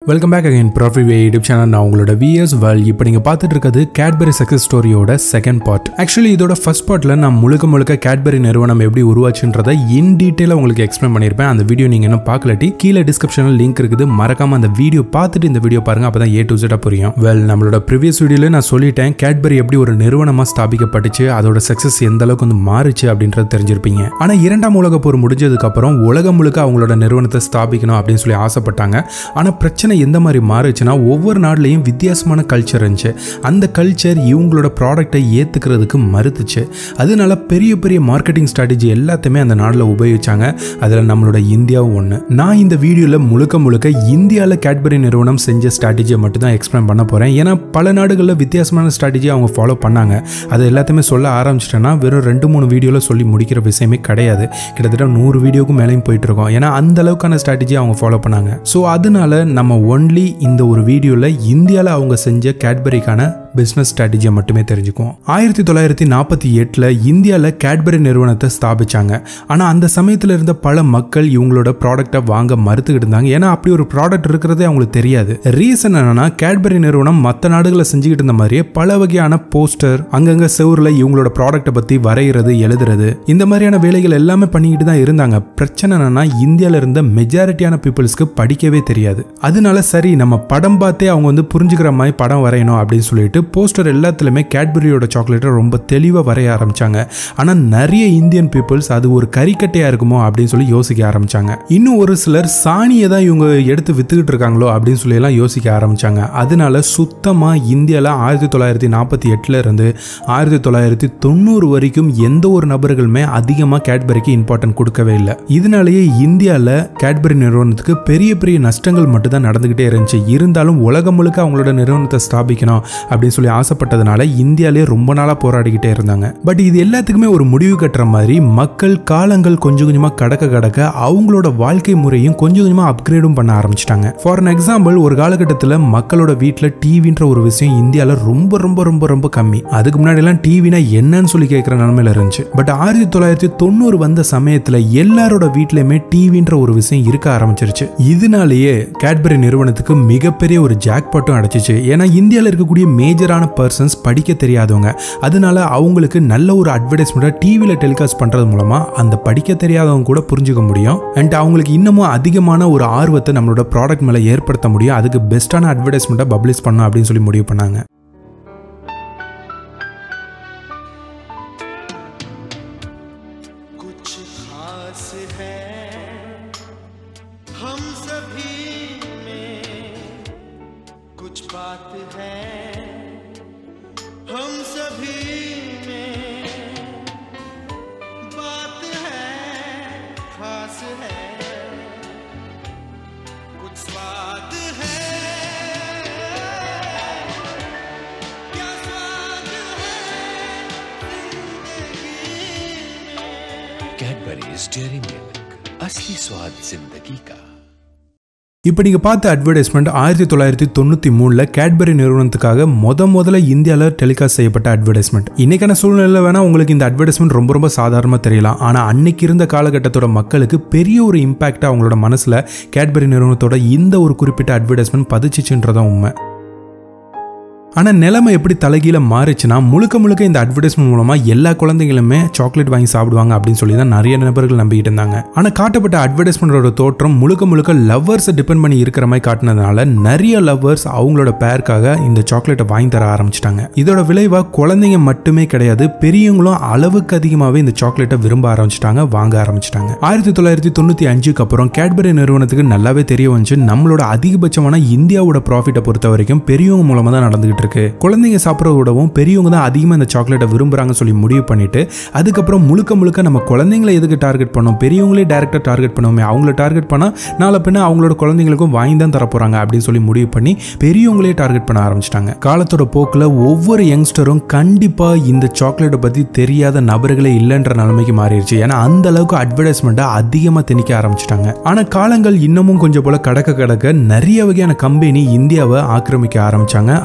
welcome back again ப்ராஃபி வே YouTube channel நான் உங்களோட விஎஸ் வேல் இப்போ நீங்கள் பார்த்துட்டு இருக்கிறது கேட்பரி சக்ஸஸ் ஸ்டோரியோட செகண்ட் பார்ட் ஆக்சுவலி இதோட ஃபர்ஸ்ட் பார்ட்டில் நான் முழுக்க முழுக்க கேட்பரி நிறுவனம் எப்படி உருவாச்சுன்றதை இன் டீட்டெயிலாக உங்களுக்கு எக்ஸ்பிளைன் பண்ணியிருப்பேன் அந்த வீடியோ நீங்கள் இன்னும் பார்க்கலட்டி கீழே டிஸ்கிரிப்ஷனில் லிங்க் இருக்குது மறக்காம அந்த வீடியோ பார்த்துட்டு இந்த வீடியோ பாருங்க அப்போ தான் ஏ டு ஜெட்டாக புரியும் வெல் நம்மளோட ப்ரீவியஸ் வீடியோவில் நான் சொல்லிட்டேன் கேட்பரி எப்படி ஒரு நிறுவனமாக ஸ்தாபிக்கப்பட்டுச்சு அதோட சக்ஸஸ் எந்த அளவுக்கு வந்து மாறுச்சு அப்படின்றது தெரிஞ்சிருப்பீங்க ஆனால் இரண்டாம் உலக போர் முடிஞ்சதுக்கு அப்புறம் உலகம் முழுக்க அவங்களோட நிறுவனத்தை ஸ்தாபிக்கணும் அப்படின்னு சொல்லி ஆசைப்பட்டாங்க ஆனால் பிரச்சனை எந்த மாதிரி மாறுச்சுன்னா ஒவ்வொரு நாடுலையும் வித்தியாசமான கல்ச்சர் இருந்துச்சு அந்த கல்ச்சர் இவங்களோட ப்ராடக்டை ஏற்றுக்கிறதுக்கு மறுத்துச்சு அதனால பெரிய பெரிய மார்க்கெட்டிங் ஸ்ட்ராட்டஜி எல்லாத்தையுமே அந்த நாட்டில் உபயோகிச்சாங்க அதில் நம்மளோட இந்தியாவும் ஒன்று நான் இந்த வீடியோவில் முழுக்க முழுக்க இந்தியாவில் கேட்பரி நிறுவனம் செஞ்ச ஸ்ட்ராட்டஜியை மட்டும் தான் எக்ஸ்பிளைன் பண்ண போகிறேன் ஏன்னா பல நாடுகளில் வித்தியாசமான ஸ்ட்ராட்டஜி அவங்க ஃபாலோ பண்ணாங்க அது எல்லாத்தையுமே சொல்ல ஆரம்பிச்சிட்டேன்னா வெறும் ரெண்டு மூணு வீடியோவில் சொல்லி முடிக்கிற விஷயமே கிடையாது கிட்டத்தட்ட நூறு வீடியோக்கும் மேலேயும் போயிட்டு இருக்கோம் ஏன்னா அந்த அளவுக்கான ஸ்ட்ராட்டஜி அவங்க ஃபாலோ பண்ணாங்க ஸோ அதனால நம்ம ஒன்லி இந்த ஒரு வீடியோவில் இந்தியாவில் அவங்க செஞ்ச கேட்பரிக்கான பிஸ்னஸ் ஸ்ட்ராட்டஜியை மட்டுமே தெரிஞ்சுக்குவோம் ஆயிரத்தி தொள்ளாயிரத்தி நாற்பத்தி எட்டில் இந்தியாவில் கேட்பரி நிறுவனத்தை ஸ்தாபிச்சாங்க ஆனால் அந்த சமயத்தில் இருந்த பல மக்கள் இவங்களோட ப்ராடக்டை வாங்க மறுத்துக்கிட்டு இருந்தாங்க ஏன்னா அப்படி ஒரு ப்ராடக்ட் இருக்கிறதே அவங்களுக்கு தெரியாது ரீசன் என்னன்னா கேட்பரி நிறுவனம் மற்ற நாடுகளை செஞ்சுக்கிட்டு இருந்த மாதிரியே பல வகையான போஸ்டர் அங்கங்க செவரில் இவங்களோட ப்ராடக்ட்டை பற்றி வரைகிறது எழுதுறது இந்த மாதிரியான வேலைகள் எல்லாமே பண்ணிக்கிட்டு தான் இருந்தாங்க பிரச்சனை என்னன்னா இந்தியாவில் இருந்த மெஜாரிட்டியான பீப்புள்ஸ்க்கு படிக்கவே தெரியாது அதனால சரி நம்ம படம் பார்த்தே அவங்க வந்து புரிஞ்சுக்கிற மாதிரி படம் வரையணும் அப்படின்னு சொல்லிட்டு போஸ்டர் எல்லாத்துலயுமே கேட்பரியோட சாக்லேட்டை ரொம்ப தெளிவாக வரைய ஆரம்பிச்சாங்க ஆனால் நிறைய இந்தியன் பீப்புள்ஸ் அது ஒரு கறிக்கட்டையா இருக்குமோ அப்படின்னு சொல்லி யோசிக்க ஆரம்பிச்சாங்க இன்னும் ஒரு சிலர் சாணியை தான் இவங்க எடுத்து வித்துக்கிட்டு இருக்காங்களோ அப்படின்னு சொல்லி எல்லாம் யோசிக்க ஆரம்பிச்சாங்க அதனால சுத்தமா இந்தியாவில் ஆயிரத்தி தொள்ளாயிரத்தி நாற்பத்தி எட்டுல இருந்து ஆயிரத்தி தொள்ளாயிரத்தி தொண்ணூறு வரைக்கும் எந்த ஒரு நபர்களுமே அதிகமாக கேட்பரிக்கு இம்பார்ட்டன்ட் கொடுக்கவே இல்லை இதனாலேயே இந்தியாவில் கேட்பரி நிறுவனத்துக்கு பெரிய பெரிய நஷ்டங்கள் மட்டும் தான் நடந்துகிட்டே இருந்துச்சு இருந்தாலும் உலகம் முழுக்க அவங்களோட நிறுவனத்தை ஸ்தாபிக்கணும் அப்படின்னு சொல்லி ஆசைப்பட்டதுனால இந்தியாலே ரொம்ப நாளாக போராடிக்கிட்டே இருந்தாங்க பட் இது எல்லாத்துக்குமே ஒரு முடிவு கட்டுற மாதிரி மக்கள் காலங்கள் கொஞ்சம் கொஞ்சமாக கடக்க கடக்க அவங்களோட வாழ்க்கை முறையும் கொஞ்சம் கொஞ்சமாக அப்கிரேடும் பண்ண ஆரம்பிச்சிட்டாங்க ஃபார் அன் எக்ஸாம்பிள் ஒரு காலகட்டத்தில் மக்களோட வீட்டில் டிவின்ற ஒரு விஷயம் இந்தியாவில் ரொம்ப ரொம்ப ரொம்ப ரொம்ப கம்மி அதுக்கு முன்னாடி எல்லாம் டிவினா என்னன்னு சொல்லி கேட்குற நிலமையில இருந்துச்சு பட் ஆயிரத்தி தொள்ளாயிரத்தி தொண்ணூறு வந்த சமயத்தில் எல்லாரோட வீட்லயுமே டிவின்ற ஒரு விஷயம் இருக்க ஆரம்பிச்சிருச்சு இதனாலேயே கேட்பரி நிறுவனத்துக்கு மிகப்பெரிய ஒரு ஜாக்பாட்டும் அடைச்சிச்சு ஏன்னா இந்தியாவில் இருக்கக்கூடிய மேஜரான பர்சன்ஸ் படிக்க தெரியாதவங்க அதனால அவங்களுக்கு நல்ல ஒரு அட்வர்டைஸ்மெண்ட்டை டிவியில் டெலிகாஸ்ட் பண்ணுறது மூலமாக அந்த படிக்க தெரியாதவங்க கூட புரிஞ்சுக்க முடியும் அண்ட் அவங்களுக்கு இன்னமும் அதிகமான ஒரு ஆர்வத்தை நம்மளோட ப்ராடக்ட் மேலே ஏற்படுத்த முடியும் அதுக்கு பெஸ்ட்டான அட்வர்டைஸ்மெண்ட்டை பப்ளிஷ் பண்ணணும் அப்படின்னு சொல்லி முடிவு பண்ணாங்க कुछ खास है हम सभी में कुछ बात है हम सभी में बात है खास है कुछ स्वाद है क्या स्वाद है जिंदगी में कैडबरीज डेयरी मिल्क असली स्वाद जिंदगी का இப்போ நீங்கள் பார்த்த அட்வர்டைஸ்மெண்ட் ஆயிரத்தி தொள்ளாயிரத்தி தொண்ணூற்றி மூணில் கேட்பரி நிறுவனத்துக்காக முத முதல்ல இந்தியாவில் டெலிகாஸ்ட் செய்யப்பட்ட அட்வர்டைஸ்மெண்ட் இன்னைக்கான சூழ்நிலையில் வேணால் உங்களுக்கு இந்த அட்வர்டைஸ்மெண்ட் ரொம்ப ரொம்ப சாதாரணமாக தெரியலாம் ஆனால் அன்னைக்கு இருந்த காலகட்டத்தோட மக்களுக்கு பெரிய ஒரு இம்பாக்ட் அவங்களோட மனசில் கேட்பரி நிறுவனத்தோட இந்த ஒரு குறிப்பிட்ட அட்வர்டைஸ்மெண்ட் பதிச்சுச்சுன்றதான் உண்மை ஆனால் நிலைமை எப்படி தலைகீழ மாறுச்சுன்னா முழுக்க முழுக்க இந்த அட்வர்டைஸ்மெண்ட் மூலமாக எல்லா குழந்தைங்களுமே சாக்லேட் வாங்கி சாப்பிடுவாங்க அப்படின்னு சொல்லி தான் நிறைய நபர்கள் நம்பிக்கிட்டு இருந்தாங்க ஆனால் காட்டப்பட்ட அட்வர்டைஸ்மெண்டோட தோற்றம் முழுக்க முழுக்க லவ்வர்ஸை டிபெண்ட் பண்ணி இருக்கிற மாதிரி காட்டினதுனால நிறைய லவ்வர்ஸ் அவங்களோட பேருக்காக இந்த சாக்லேட்டை வாங்கி தர ஆரம்பிச்சிட்டாங்க இதோட விளைவாக குழந்தைங்க மட்டுமே கிடையாது பெரியவங்களும் அளவுக்கு அதிகமாகவே இந்த சாக்லேட்டை விரும்ப ஆரம்பிச்சிட்டாங்க வாங்க ஆரம்பிச்சிட்டாங்க ஆயிரத்தி தொள்ளாயிரத்தி தொண்ணூற்றி அஞ்சுக்கு அப்புறம் கேட்பரி நிறுவனத்துக்கு நல்லாவே தெரிய வந்துச்சு நம்மளோட அதிகபட்சமான இந்தியாவோட ப்ராஃபிட்டை பொறுத்த வரைக்கும் பெரியவங்க மூலமாக தான் நடந்துகிட்டு இருக்கு குழந்தைங்க சாப்பிட்றத விடவும் பெரியவங்க தான் அதிகமாக இந்த சாக்லேட்டை விரும்புறாங்கன்னு சொல்லி முடிவு பண்ணிட்டு அதுக்கப்புறம் முழுக்க முழுக்க நம்ம குழந்தைங்களை எதுக்கு டார்கெட் பண்ணோம் பெரியவங்களே டேரக்டாக டார்கெட் பண்ணுவோமே அவங்கள டார்கெட் பண்ணால் நாளை பின்ன அவங்களோட குழந்தைங்களுக்கும் வாங்கி தான் தரப்போறாங்க அப்படின்னு சொல்லி முடிவு பண்ணி பெரியவங்களே டார்கெட் பண்ண ஆரம்பிச்சிட்டாங்க காலத்தோட போக்கில் ஒவ்வொரு யங்ஸ்டரும் கண்டிப்பாக இந்த சாக்லேட்டை பற்றி தெரியாத நபர்களே இல்லைன்ற நிலைமைக்கு மாறிடுச்சு ஏன்னா அந்த அளவுக்கு அட்வர்டைஸ்மெண்ட்டை அதிகமாக திணிக்க ஆரம்பிச்சிட்டாங்க ஆனால் காலங்கள் இன்னமும் கொஞ்சம் போல கடக்க கடக்க நிறைய வகையான கம்பெனி இந்தியாவை ஆக்கிரமிக்க ஆரம்பிச்சாங்க அதில் டூ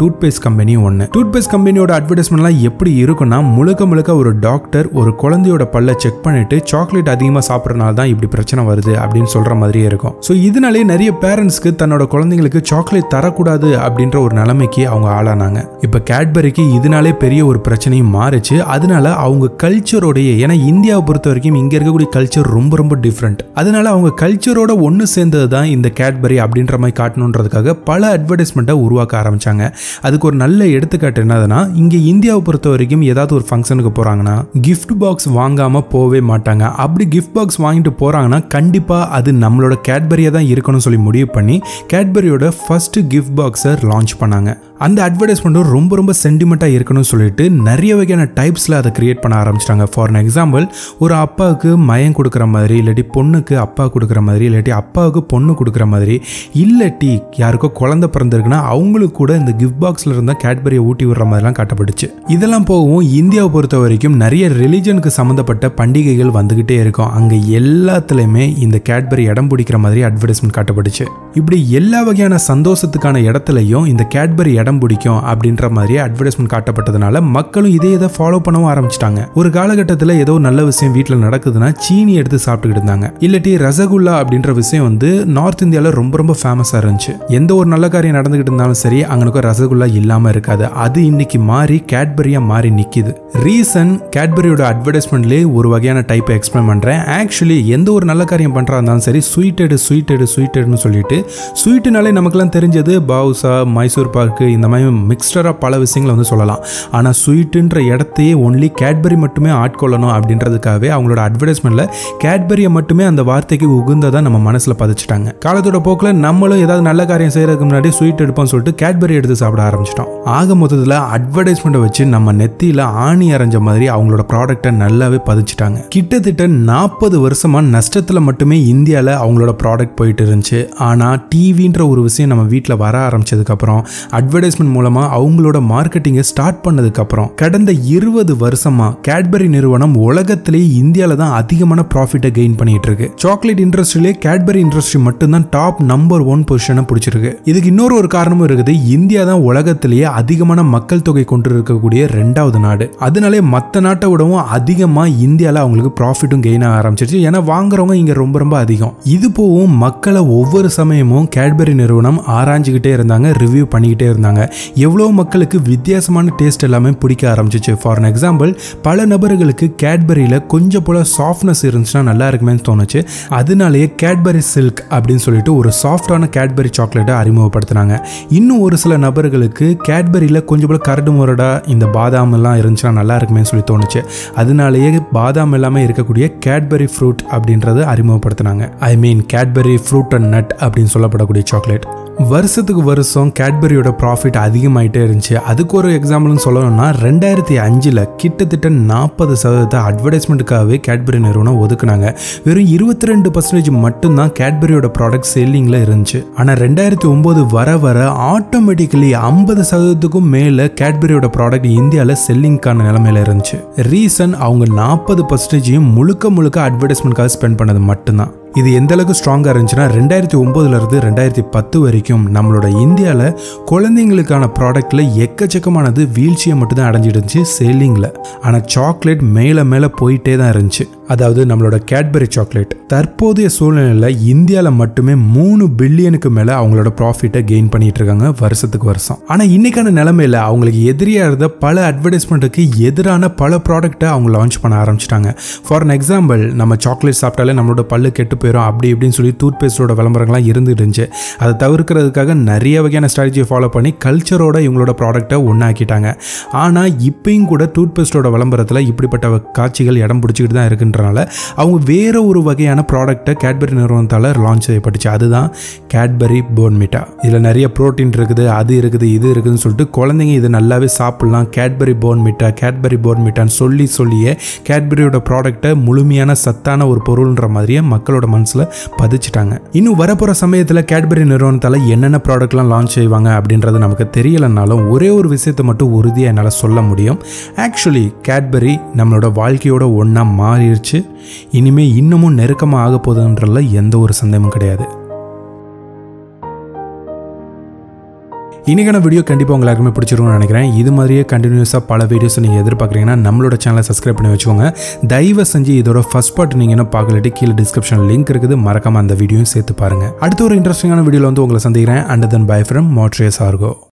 டூத் பேஸ்ட் கம்பெனி ஒன்று டூத் பேஸ்ட் கம்பெனியோட அட்வர்டைஸ்மெண்ட்லாம் எப்படி இருக்குன்னா முழுக்க முழுக்க ஒரு டாக்டர் ஒரு குழந்தையோட பல்ல செக் பண்ணிட்டு சாக்லேட் அதிகமாக சாப்பிட்றனால தான் இப்படி பிரச்சனை வருது அப்படின்னு சொல்ற மாதிரியே இருக்கும் ஸோ இதனாலே நிறைய பேரண்ட்ஸ்க்கு தன்னோட குழந்தைங்களுக்கு சாக்லேட் தரக்கூடாது அப்படின்ற ஒரு நிலைமைக்கு அவங்க ஆளானாங்க இப்போ கேட்பரிக்கு இதனாலே பெரிய ஒரு பிரச்சனையும் மாறுச்சு அதனால அவங்க கல்ச்சரோடைய ஏன்னா இந்தியாவை பொறுத்த வரைக்கும் இங்க இருக்கக்கூடிய கல்ச்சர் ரொம்ப ரொம்ப டிஃப்ரெண்ட் அதனால அவங்க கல்ச்சரோட ஒன்று சேர்ந்தது தான் இந்த கேட்பரி அப்படின்ற மாதிரி காட்டணுன்றதுக்காக பல அட்வர்டைஸ்மெண்ட்டை உருவாக்க ஆரம்பிச்சாங்க அதுக்கு ஒரு நல்ல எடுத்துக்காட்டு என்னதுன்னா இங்க இந்தியாவை பொறுத்த வரைக்கும் ஏதாவது ஒரு ஃபங்க்ஷனுக்கு போறாங்கன்னா gift பாக்ஸ் வாங்காம போவே மாட்டாங்க அப்படி gift பாக்ஸ் வாங்கிட்டு போறாங்கன்னா கண்டிப்பா அது நம்மளோட கேட்பரியா தான் இருக்கணும்னு சொல்லி முடிவு பண்ணி கேட்பரியோட ஃபர்ஸ்ட் gift பாக்ஸை லான்ச் பண்ணாங்க அந்த அட்வர்டைஸ்மெண்ட்டும் ரொம்ப ரொம்ப சென்டிமெண்ட்டாக இருக்கணும்னு சொல்லிட்டு நிறைய வகையான டைப்ஸில் அதை கிரியேட் பண்ண ஆரம்பிச்சிட்டாங்க ஃபார் எக்ஸாம்பிள் ஒரு அப்பாவுக்கு மயம் கொடுக்குற மாதிரி இல்லாட்டி பொண்ணுக்கு அப்பா கொடுக்குற மாதிரி இல்லாட்டி அப்பாவுக்கு பொண்ணு கொடுக்குற மாதிரி இல்லாட்டி யாருக்கோ குழந்தை பிறந்திருக்குன்னா அவங்களுக்கு கூட இந்த கிஃப்ட் பாக்ஸில் இருந்தால் கேட்பரியை ஊட்டி விடுற மாதிரிலாம் காட்டப்பட்டுச்சு இதெல்லாம் போகவும் இந்தியாவை பொறுத்த வரைக்கும் நிறைய ரிலிஜனுக்கு சம்மந்தப்பட்ட பண்டிகைகள் வந்துக்கிட்டே இருக்கும் அங்கே எல்லாத்துலேயுமே இந்த கேட்பரி இடம் பிடிக்கிற மாதிரி அட்வர்டைஸ்மெண்ட் காட்டப்பட்டுச்சு இப்படி எல்லா வகையான சந்தோஷத்துக்கான இடத்துலையும் இந்த கேட்பரி இடம் பிடிக்கும் அப்படின்ற மாதிரி அட்வர்டைஸ்மெண்ட் காட்டப்பட்டதுனால மக்களும் இதே இதை ஃபாலோ பண்ணவும் ஆரம்பிச்சிட்டாங்க ஒரு காலகட்டத்தில் ஏதோ நல்ல விஷயம் வீட்டில் நடக்குதுன்னா சீனி எடுத்து சாப்பிட்டுக்கிட்டு இருந்தாங்க இல்லாட்டி ரசகுல்லா அப்படின்ற விஷயம் வந்து நார்த் இந்தியாவில் ரொம்ப ரொம்ப ஃபேமஸாக இருந்துச்சு எந்த ஒரு நல்ல காரியம் நடந்துகிட்டு இருந்தாலும் சரி அங்கனுக்கு ரசகுல்லா இல்லாமல் இருக்காது அது இன்னைக்கு மாறி கேட்பரியாக மாறி நிற்கிது ரீசன் கேட்பரியோட அட்வர்டைஸ்மெண்ட்லேயே ஒரு வகையான டைப்பை எக்ஸ்பிளைன் பண்ணுறேன் ஆக்சுவலி எந்த ஒரு நல்ல காரியம் பண்ணுறா இருந்தாலும் சரி ஸ்வீட்டடு ஸ்வீட்டடு ஸ்வீட்டடுன்னு சொல்லிட்டு ஸ்வீட்டுனாலே நமக்குலாம் தெரிஞ்சது பாவுசா மைசூர் பாக்கு இந்த மாதிரி மிக்ஸ்டராக பல விஷயங்களை வந்து சொல்லலாம் ஆனால் ஸ்வீட்டுன்ற இடத்தையே ஒன்லி கேட்பரி மட்டுமே ஆட்கொள்ளணும் அப்படின்றதுக்காகவே அவங்களோட அட்வர்டைஸ்மெண்ட்டில் கேட்பரியை மட்டுமே அந்த வார்த்தைக்கு உகுந்ததாக நம்ம மனசில் பதிச்சிட்டாங்க காலத்தோட போக்கில் நம்மளும் ஏதாவது நல்ல காரியம் செய்யறதுக்கு முன்னாடி ஸ்வீட் எடுப்போம்னு சொல்லிட்டு கேட்பரி எடுத்து சாப்பிட ஆரம்பிச்சிட்டோம் ஆக மொத்தத்தில் அட்வர்டைஸ்மெண்ட்டை வச்சு நம்ம நெத்தியில் ஆணி அரைஞ்ச மாதிரி அவங்களோட ப்ராடக்ட்டை நல்லாவே பதிச்சிட்டாங்க கிட்டத்தட்ட நாற்பது வருஷமா நஷ்டத்தில் மட்டுமே இந்தியாவில் அவங்களோட ப்ராடக்ட் போயிட்டு இருந்துச்சு ஆனால் டிவின்ற ஒரு விஷயம் நம்ம வீட்டில் வர ஆரம்பிச்சதுக்கப்புறம் அட்வர்டைஸ்மெண்ட் மூலமாக அவங்களோட மார்க்கெட்டிங்கை ஸ்டார்ட் பண்ணதுக்கப்புறம் கடந்த இருபது வருஷமா கேட்பரி நிறுவனம் உலகத்திலேயே இந்தியாவில் தான் அதிகமான ப்ராஃபிட்டை கெயின் பண்ணிட்டு இருக்கு சாக்லேட் இண்டஸ்ட்ரியிலே கேட்பரி இண்டஸ்ட்ரி மட்டும்தான் டாப் நம்பர் ஒன் பொசிஷனை பிடிச்சிருக்கு இதுக்கு இன்னொரு ஒரு காரணமும் இருக்குது இந்தியா தான் உலகத்திலேயே அதிகமான மக்கள் தொகை கொண்டு இருக்கக்கூடிய ரெண்டாவது நாடு அதனாலே மற்ற நாட்டை விடவும் அதிகமாக இந்தியாவில் அவங்களுக்கு ப்ராஃபிட்டும் கெயின் ஆக ஆரம்பிச்சிருச்சு ஏன்னா வாங்குறவங்க இங்கே ரொம்ப ரொம்ப அதிகம் இது போவும் மக்களை ஒவ்வொரு சமயமும் கேட்பரி நிறுவனம் ஆராய்ஞ்சிக்கிட்டே இருந்தாங்க ரிவ்யூ பண்ணிக்கிட்டே இருந்தாங்க எவ்வளோ மக்களுக்கு வித்தியாசமான டேஸ்ட் எல்லாமே பிடிக்க ஆரம்பிச்சிச்சு ஃபார் எக்ஸாம்பிள் பல நபர்களுக்கு கேட்பரியில் கொஞ்சம் போல சாஃப்ட்னஸ் இருந்துச்சுன்னா நல்லா இருக்குமேன்னு தோணுச்சு அதனாலேயே கேட்பரி சில்க் அப்படின்னு சொல்லிட்டு ஒரு சாஃப்டான கேட்பரி சாக்லேட்டை அறிமுகப்படுத்தினாங்க இன்னும் ஒரு சில நபர்களுக்கு கேட்பரியில் கொஞ்சம் போல கரடு முரடா இந்த பாதாம் எல்லாம் இருந்துச்சுன்னா நல்லா இருக்குமே சொல்லி தோணுச்சு அதனாலேயே பாதாம் எல்லாமே இருக்கக்கூடிய கேட்பரி ஃப்ரூட் அப்படின்றத அறிமுகப்படுத்தினாங்க I mean Cadbury fruit and nut அப்படின்னு சொல்லப்படக்கூடிய சாக்லேட் வருஷத்துக்கு வருஷம் கேட்பரியோட ப்ராஃபிட் அதிகமாயிட்டே இருந்துச்சு அதுக்கு ஒரு எக்ஸாம்பிள்னு சொல்லணும்னா ரெண்டாயிரத்தி அஞ்சில் கிட்டத்தட்ட நாற்பது சதவீதத்தை அட்வர்டைஸ்மெண்ட்டுக்காகவே கேட்பரி நிறுவனம் ஒதுக்குனாங்க வெறும் இருபத்தி ரெண்டு பர்சன்டேஜ் மட்டும்தான் கேட்பரியோட ப்ராடக்ட் செல்லிங்கில் இருந்துச்சு ஆனால் ரெண்டாயிரத்தி ஒம்பது வர வர ஆட்டோமேட்டிக்கலி ஐம்பது சதவீதத்துக்கும் மேலே கேட்பரியோட ப்ராடக்ட் இந்தியாவில் செல்லிங்க்கான நிலைமையில இருந்துச்சு ரீசன் அவங்க நாற்பது பர்சன்டேஜையும் முழுக்க முழுக்க அட்வர்டைஸ்மெண்ட்காக ஸ்பெண்ட் பண்ணது மட்டும்தான் இது எந்த அளவுக்கு ஸ்ட்ராங்காக இருந்துச்சுன்னா ரெண்டாயிரத்தி ஒம்போதுல இருந்து ரெண்டாயிரத்தி பத்து வரைக்கும் நம்மளோட இந்தியாவில் குழந்தைங்களுக்கான ப்ராடக்ட்ல எக்கச்சக்கமானது வீழ்ச்சியை மட்டும் தான் அடைஞ்சிட்டு இருந்துச்சு சேலிங்கில் ஆனால் சாக்லேட் மேலே மேலே போயிட்டே தான் இருந்துச்சு அதாவது நம்மளோட கேட்பரி சாக்லேட் தற்போதைய சூழ்நிலையில் இந்தியாவில் மட்டுமே மூணு பில்லியனுக்கு மேலே அவங்களோட ப்ராஃபிட்டை கெயின் பண்ணிட்டு இருக்காங்க வருஷத்துக்கு வருஷம் ஆனால் இன்னைக்கான நிலைமையில அவங்களுக்கு எதிரியாக இருந்த பல அட்வர்டைஸ்மெண்ட்டுக்கு எதிரான பல ப்ராடக்ட்டை அவங்க லான்ச் பண்ண ஆரம்பிச்சிட்டாங்க ஃபார் அன் எக்ஸாம்பிள் நம்ம சாக்லேட் சாப்பிட்டாலே நம்மளோட பல்லு கெட்டு போயிடும் அப்படி இப்படின்னு சொல்லி டூத் பேஸ்டோட விளம்பரங்கள்லாம் இருந்துட்டு இருந்துச்சு அதை தவிர்க்கிறதுக்காக நிறைய வகையான ஸ்ட்ராட்டஜியை ஃபாலோ பண்ணி கல்ச்சரோட இவங்களோட ப்ராடக்ட்டை ஒன்றாக்கிட்டாங்க ஆனால் இப்பயும் கூட டூத் பேஸ்டோட விளம்பரத்தில் இப்படிப்பட்ட காட்சிகள் இடம் பிடிச்சிக்கிட்டு தான் இருக்குன்றனால அவங்க வேற ஒரு வகையான ப்ராடக்ட்டை கேட்பரி நிறுவனத்தால் லான்ச் செய்யப்பட்டுச்சு அதுதான் கேட்பரி போன்மிட்டா இதில் நிறைய ப்ரோட்டீன் இருக்குது அது இருக்குது இது இருக்குதுன்னு சொல்லிட்டு குழந்தைங்க இது நல்லாவே சாப்பிட்லாம் கேட்பரி போன்மிட்டா கேட்பரி போன்மிட்டான்னு சொல்லி சொல்லியே கேட்பரியோட ப்ராடக்ட்டை முழுமையான சத்தான ஒரு பொருள்ன்ற மாதிரியே மக்களோட மனசில் பதிச்சிட்டாங்க இன்னும் வரப்போகிற சமயத்தில் கேட்பரி நிறுவனத்தால் என்னென்ன ப்ராடக்ட்லாம் லான்ச் செய்வாங்க அப்படின்றது நமக்கு தெரியலைனாலும் ஒரே ஒரு விஷயத்தை மட்டும் உறுதியாக என்னால் சொல்ல முடியும் ஆக்சுவலி கேட்பரி நம்மளோட வாழ்க்கையோட ஒன்றா மாறிடுச்சு இனிமே இன்னமும் நெருக்கமாக ஆக போகுதுன்றதுல எந்த ஒரு சந்தேகமும் கிடையாது இன்னைக்கான வீடியோ கண்டிப்பாக உங்க எல்லாருக்குமே பிடிச்சிருக்கும்னு நினைக்கிறேன் இது மாதிரியே கண்டினியூஸாக பல வீடியோஸ் நீங்கள் எதிர்பார்க்குறீங்கன்னா நம்மளோட சேனலை சப்ஸ்கிரைப் பண்ணி வச்சுக்கோங்க தயவு செஞ்சு இதோட ஃபர்ஸ்ட் பார்ட் நீங்கள் இன்னும் பார்க்கலாட்டி கீழே டிஸ்கிரிப்ஷன் லிங்க் இருக்குது மறக்காம அந்த வீடியோயும் சேர்த்து பாருங்க அடுத்த ஒரு இன்ட்ரெஸ்டிங்கான வீடியோவில் வந்து உங்களை சந்திக்கிறேன் அண்ட் தென் பை ஃப்ரம் மோட்ரேஸ் ஆர்கோ